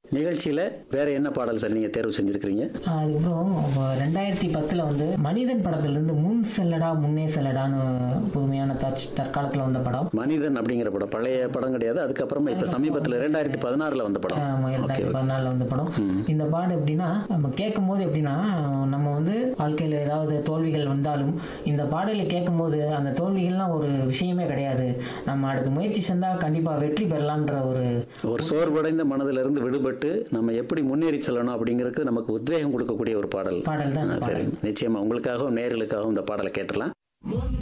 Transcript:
நிகழ்ச்சியில வேற என்ன பாடல் சார் நீங்க தேர்வு செஞ்சிருக்கிறீங்க அதுக்கப்புறம் இப்போ ரெண்டாயிரத்தி பத்தில் வந்து மனிதன் படத்துலேருந்து முன் செல்லடா முன்னே செல்லடான்னு புதுமையான தற் தற்காலத்தில் வந்த படம் மனிதன் அப்படிங்கிற படம் பழைய படம் கிடையாது அதுக்கப்புறமா இப்ப சமீபத்துல ரெண்டாயிரத்தி பதினாறுல வந்த படம் ஆமா, ரெண்டாயிரத்தி பதினாலில் வந்த படம் இந்த பாடு எப்படின்னா நம்ம கேட்கும் போது எப்படின்னா நம்ம வந்து வாழ்க்கையில் ஏதாவது தோல்விகள் வந்தாலும் இந்த பாடலை கேட்கும்போது அந்த தோல்விகள்லாம் ஒரு விஷயமே கிடையாது நம்ம அடுத்த முயற்சி செஞ்சால் கண்டிப்பாக வெற்றி பெறலான்ற ஒரு ஒரு சோர்வடைந்த மனதிலிருந்து விடுபட்டு நம்ம எப்படி முன்னேறி செல்லணும் அப்படிங்கிறதுக்கு நமக்கு உத்வேகம் கொடுக்கக்கூடிய ஒரு பாடல் பாடல் தான் ஆ, சரி நிச்சயமா உங்களுக்காகவும் நேர்களுக்காகவும் இந்த பாடலை கேட்டலாம்